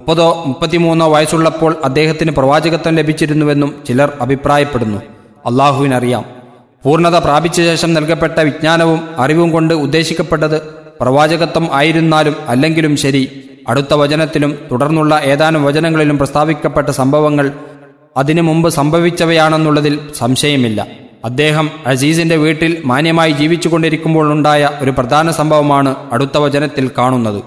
മുപ്പതോ മുപ്പത്തിമൂന്നോ വയസ്സുള്ളപ്പോൾ അദ്ദേഹത്തിന് പ്രവാചകത്വം ലഭിച്ചിരുന്നുവെന്നും ചിലർ അഭിപ്രായപ്പെടുന്നു അള്ളാഹുവിനറിയാം പൂർണ്ണത പ്രാപിച്ച ശേഷം നൽകപ്പെട്ട വിജ്ഞാനവും അറിവും കൊണ്ട് ഉദ്ദേശിക്കപ്പെട്ടത് പ്രവാചകത്വം ആയിരുന്നാലും അല്ലെങ്കിലും ശരി അടുത്ത വചനത്തിലും തുടർന്നുള്ള ഏതാനും വചനങ്ങളിലും പ്രസ്താവിക്കപ്പെട്ട സംഭവങ്ങൾ അതിനു മുമ്പ് സംഭവിച്ചവയാണെന്നുള്ളതിൽ സംശയമില്ല അദ്ദേഹം അസീസിന്റെ വീട്ടിൽ മാന്യമായി ജീവിച്ചുകൊണ്ടിരിക്കുമ്പോൾ ഉണ്ടായ ഒരു പ്രധാന സംഭവമാണ് അടുത്ത വചനത്തിൽ കാണുന്നത്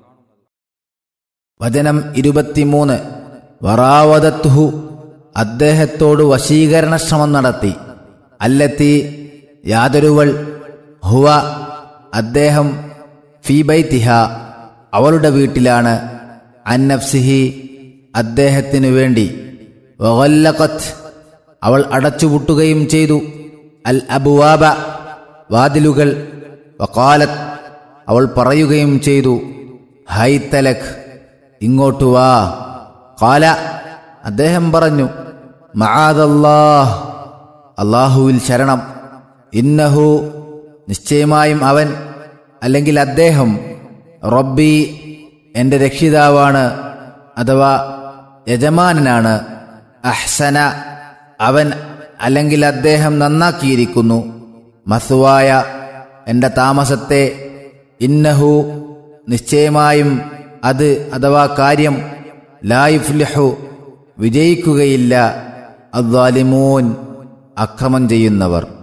വചനം ഇരുപത്തിമൂന്ന് വറാവതത്തുഹു അദ്ദേഹത്തോട് വശീകരണ ശ്രമം നടത്തി അല്ലെത്തി യാതൊരുവൾ ഹുവ അദ്ദേഹം ഫീബൈത്തിഹ അവളുടെ വീട്ടിലാണ് അന്നഫ്സിഹി അദ്ദേഹത്തിനു വേണ്ടി വഗല്ലഖത്ത് അവൾ അടച്ചുപൂട്ടുകയും ചെയ്തു അൽ അബുവാബ വാതിലുകൾ വക്കാലത്ത് അവൾ പറയുകയും ചെയ്തു ഹൈത്തലഖ് ഇങ്ങോട്ട് വാ കാല അദ്ദേഹം പറഞ്ഞു മആദല്ലാഹ് അള്ളാഹുവിൽ ശരണം ഇന്നഹു നിശ്ചയമായും അവൻ അല്ലെങ്കിൽ അദ്ദേഹം റബ്ബി എൻ്റെ രക്ഷിതാവാണ് അഥവാ യജമാനനാണ് അഹ്സന അവൻ അല്ലെങ്കിൽ അദ്ദേഹം നന്നാക്കിയിരിക്കുന്നു മസുവായ എൻ്റെ താമസത്തെ ഇന്നഹു നിശ്ചയമായും അത് അഥവാ കാര്യം ലായിഫ്ലിഹു വിജയിക്കുകയില്ല അദ്വാലിമൂൻ അക്രമം ചെയ്യുന്നവർ